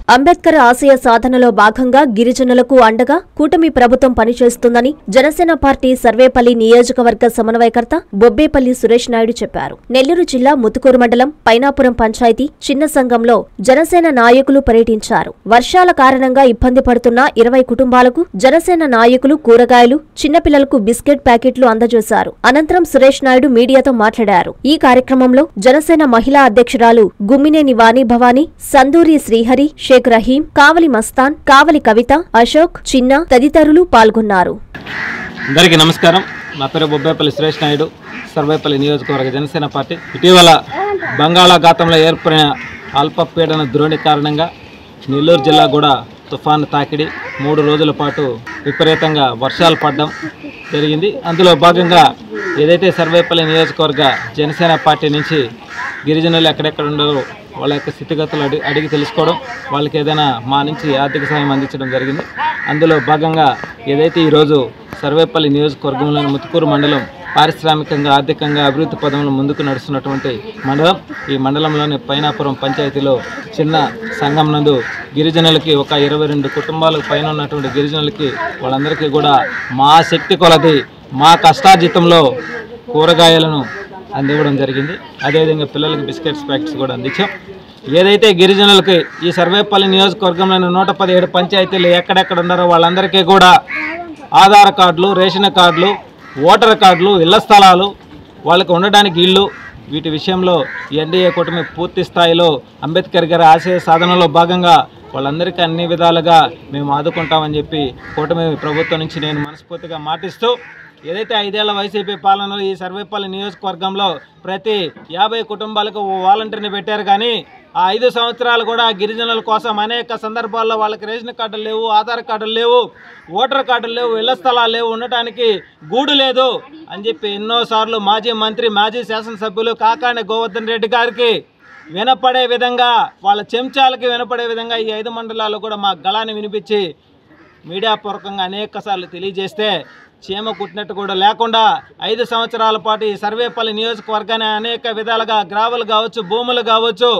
అంబేద్కర్ ఆశయ సాధనలో భాగంగా గిరిజనులకు అండగా కూటమి ప్రభుత్వం పనిచేస్తుందని జనసేన పార్టీ సర్వేపల్లి నియోజకవర్గ సమన్వయకర్త బొబ్బేపల్లి సురేష్ నాయుడు చెప్పారు నెల్లూరు జిల్లా ముతుకూరు మండలం పైనాపురం పంచాయతీ చిన్న సంఘంలో జనసేన నాయకులు పర్యటించారు వర్షాల కారణంగా ఇబ్బంది పడుతున్న ఇరవై కుటుంబాలకు జనసేన నాయకులు కూరగాయలు చిన్నపిల్లలకు బిస్కెట్ ప్యాకెట్లు అందజేశారు అనంతరం సురేష్ నాయుడు మీడియాతో మాట్లాడారు ఈ కార్యక్రమంలో జనసేన మహిళా అధ్యక్షురాలు గుమ్మినేని వాణి భవానీ సందూరి శ్రీహరి షేక్ రహీం కావలి మస్తాన్ కావలి కవిత అశోక్ చిన్న తదితరులు పాల్గొన్నారు అందరికీ నమస్కారం నా పేరు బొబ్బేపల్లి సురేష్ నాయుడు సర్వేపల్లి నియోజకవర్గ జనసేన పార్టీ ఇటీవల బంగాళాఖాతంలో ఏర్పడిన అల్పపీడన ద్రోణి కారణంగా నెల్లూరు జిల్లా కూడా తుఫాను తాకిడి మూడు రోజుల పాటు విపరీతంగా వర్షాలు పడడం జరిగింది అందులో భాగంగా ఏదైతే సర్వేపల్లి నియోజకవర్గ జనసేన పార్టీ నుంచి గిరిజనులు ఎక్కడెక్కడ ఉన్నారో వాళ్ళ యొక్క స్థితిగతులు అడిగి అడిగి తెలుసుకోవడం వాళ్ళకి ఏదైనా మా నుంచి ఆర్థిక సహాయం అందించడం జరిగింది అందులో భాగంగా ఏదైతే ఈరోజు సర్వేపల్లి నియోజకవర్గంలోని ముతుకూరు మండలం పారిశ్రామికంగా ఆర్థికంగా అభివృద్ధి పదంలో ముందుకు నడుస్తున్నటువంటి మండలం ఈ మండలంలోని పైనాపురం పంచాయతీలో చిన్న సంఘం నందు గిరిజనులకి ఒక ఇరవై రెండు కుటుంబాలకు పైన ఉన్నటువంటి గిరిజనులకి వాళ్ళందరికీ కూడా మా శక్తి కొలది మా కష్టార్జితంలో కూరగాయలను అందివ్వడం జరిగింది అదేవిధంగా పిల్లలకి బిస్కెట్స్ ప్యాకెట్స్ కూడా అందించాం ఏదైతే గిరిజనులకి ఈ సర్వేపల్లి నియోజకవర్గంలోని నూట పదిహేడు పంచాయతీలు ఎక్కడెక్కడ ఉన్నారో వాళ్ళందరికీ కూడా ఆధార్ కార్డులు రేషన్ కార్డులు ఓటర్ కార్డులు ఇళ్ల స్థలాలు వాళ్ళకి ఉండడానికి ఇళ్ళు వీటి విషయంలో ఎన్డీఏ కూటమి పూర్తి స్థాయిలో అంబేద్కర్ గారి ఆశయ సాధనలో భాగంగా వాళ్ళందరికీ అన్ని విధాలుగా మేము ఆదుకుంటామని చెప్పి కూటమి ప్రభుత్వం నుంచి నేను మనస్ఫూర్తిగా మాటిస్తూ ఏదైతే ఐదేళ్ల వైసీపీ పాలనలో ఈ సర్వేపల్లి నియోజకవర్గంలో ప్రతి యాభై కుటుంబాలకు ఓ వాలంటీర్ని పెట్టారు కానీ ఆ ఐదు సంవత్సరాలు కూడా గిరిజనుల కోసం అనేక సందర్భాల్లో వాళ్ళకి రేషన్ కార్డులు లేవు ఆధార్ కార్డులు లేవు ఓటర్ కార్డులు లేవు ఇళ్ల స్థలాలు లేవు ఉండటానికి గూడు లేదు అని చెప్పి ఎన్నోసార్లు మాజీ మంత్రి మాజీ శాసనసభ్యులు కాకాని గోవర్ధన్ రెడ్డి గారికి వినపడే విధంగా వాళ్ళ చెంచాలకి వినపడే విధంగా ఈ ఐదు మండలాల్లో కూడా మా గళాన్ని వినిపించి మీడియా పూర్వకంగా అనేక సార్లు తెలియజేస్తే చీమ కుట్టినట్టు కూడా లేకుండా ఐదు సంవత్సరాల పాటు ఈ సర్వేపల్లి నియోజకవర్గాన్ని అనేక విధాలుగా గ్రావెలు కావచ్చు భూములు కావచ్చు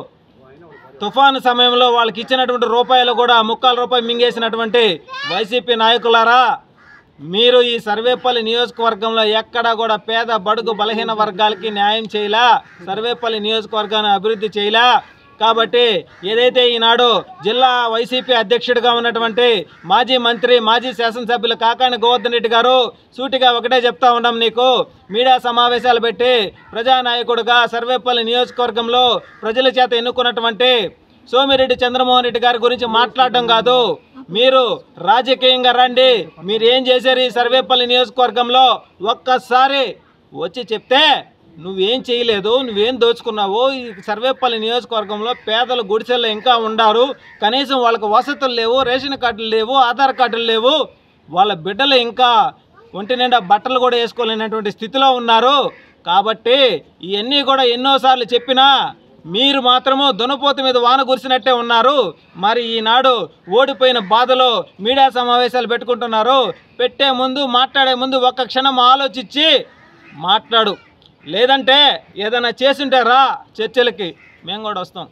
తుఫాను సమయంలో వాళ్ళకి ఇచ్చినటువంటి రూపాయలు కూడా ముక్కాల రూపాయలు మింగేసినటువంటి వైసీపీ నాయకులారా మీరు ఈ సర్వేపల్లి నియోజకవర్గంలో ఎక్కడా కూడా పేద బడుగు బలహీన వర్గాలకి న్యాయం చేయలా సర్వేపల్లి నియోజకవర్గాన్ని అభివృద్ధి చేయలా కాబట్టి ఏదైతే ఈనాడు జిల్లా వైసీపీ అధ్యక్షుడిగా ఉన్నటువంటి మాజీ మంత్రి మాజీ శాసనసభ్యులు కాకాని గోవర్ధన్ రెడ్డి గారు సూటిగా ఒకటే చెప్తా ఉన్నాం నీకు మీడియా సమావేశాలు పెట్టి ప్రజానాయకుడుగా సర్వేపల్లి నియోజకవర్గంలో ప్రజల చేత ఎన్నుకున్నటువంటి సోమిరెడ్డి చంద్రమోహన్ రెడ్డి గారి గురించి మాట్లాడడం కాదు మీరు రాజకీయంగా రండి మీరు ఏం చేశారు ఈ సర్వేపల్లి నియోజకవర్గంలో ఒక్కసారి వచ్చి చెప్తే నువ్వేం చేయలేదు నువ్వేం దోచుకున్నావో ఈ సర్వేపల్లి నియోజకవర్గంలో పేదలు గుడిసెల్లో ఇంకా ఉండారు కనీసం వాళ్ళకి వసతులు లేవు రేషన్ కార్డులు లేవు ఆధార్ కార్డులు లేవు వాళ్ళ బిడ్డలు ఇంకా ఒంటి నిండా బట్టలు కూడా వేసుకోలేనటువంటి స్థితిలో ఉన్నారు కాబట్టి ఇవన్నీ కూడా ఎన్నోసార్లు చెప్పినా మీరు మాత్రము దునపోతు మీద వాన కురిసినట్టే ఉన్నారు మరి ఈనాడు ఓడిపోయిన బాధలో మీడియా సమావేశాలు పెట్టుకుంటున్నారు పెట్టే ముందు మాట్లాడే ముందు ఒక్క క్షణం ఆలోచించి మాట్లాడు లేదంటే ఏదైనా చేసుంటే రా చర్చలకి మేము కూడా వస్తాం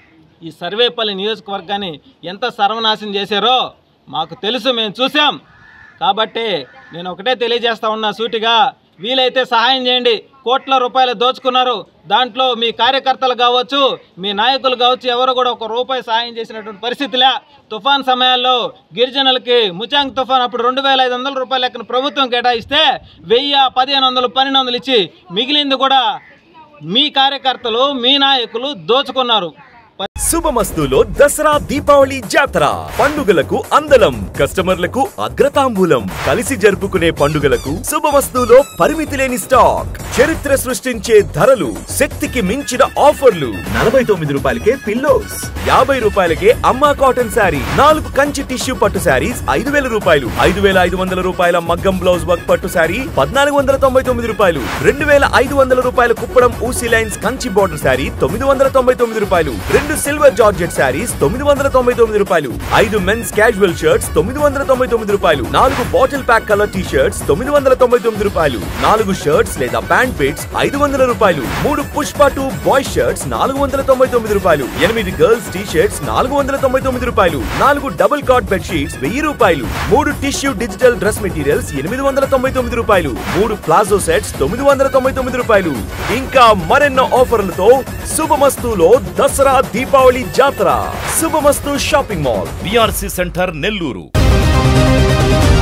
ఈ సర్వేపల్లి నియోజకవర్గాన్ని ఎంత సర్వనాశనం చేశారో మాకు తెలుసు మేము చూసాం కాబట్టి నేను ఒకటే తెలియజేస్తా ఉన్నా సూటిగా వీలైతే సహాయం చేయండి కోట్ల రూపాయలు దోచుకున్నారు దాంట్లో మీ కార్యకర్తలు కావచ్చు మీ నాయకులు కావచ్చు ఎవరు కూడా ఒక రూపాయి సహాయం చేసినటువంటి పరిస్థితిలే తుఫాన్ సమయాల్లో గిరిజనులకి ముచాంగ్ తుఫాన్ అప్పుడు రెండు వేల ఐదు వందల రూపాయల లెక్కన ప్రభుత్వం కేటాయిస్తే వెయ్యి పదిహేను వందలు పన్నెండు వందలు ఇచ్చి మిగిలింది కూడా మీ కార్యకర్తలు మీ నాయకులు దోచుకున్నారు శుభమస్తులో దసరా దీపావళి జాతర పండుగలకు అందలం కస్టమర్లకు అగ్రతాంబూలం కలిసి జరుపుకునే పండుగలకు శుభమస్తులో పరిమితి లేని స్టాక్ చరిత్ర సృష్టించే ధరలు శక్తికి మించిన ఆఫర్లు నలభై తొమ్మిది రూపాయలకే పిల్లోస్ యాభై రూపాయలకే అమ్మా కాటన్ శారీ నాలుగు కంచి టిష్యూ పట్టు శారీస్ ఐదు వేల రూపాయలు ఐదు వేల ఐదు వందల రూపాయల మగ్గం బ్లౌజ్ వర్క్ పట్టు శారీ పద్నాలుగు వందల తొంభై తొమ్మిది రూపాయలు రెండు వేల ఐదు వందల రూపాయల కుప్పడం ఊసీ లైన్స్ కంచి బోర్డర్ శారీ తొమ్మిది వందల తొంభై తొమ్మిది రూపాయలు రెండు సెట్ సిల్వర్ జార్జెట్ శారీస్ తొమ్మిది వందల తొంభై తొమ్మిది రూపాయలు ఐదు మెన్స్ క్యాజువల్ షర్ట్స్ తొమ్మిది వందల తొంభై తొమ్మిది రూపాయలు నాలుగు bottle pack colour T shirts తొమ్మిది వందల తొంభై తొమ్మిది రూపాయలు నాలుగు షర్ట్స్ లేదా ప్యాంట్ పిట్స్ ఐదు వందల రూపాయలు మూడు పుష్ప టూ బాయ్ షర్ట్స్ నాలుగు వందల తొంభై తొమ్మిది రూపాయలు ఎనిమిది గర్ల్స్ టీ షర్ట్స్ నాలుగు వందల తొంభై తొమ్మిది రూపాయలు నాలుగు డబుల్ కాట్ బెడ్ షీట్స్ వెయ్యి రూపాయలు మూడు టిష్యూ డిజిటల్ డ్రెస్ మెటీరియల్స్ ఎనిమిది వందల తొంభై తొమ్మిది రూపాయలు మూడు ప్లాజో సెట్స్ తొమ్మిది వందల తొంభై తొమ్మిది రూపాయలు ఇంకా మరెన్నో ఆఫర్లతో శుభమస్తులో దసరా దీపావళి జాతర Shubhamasthu shopping mall BRC centre Nellore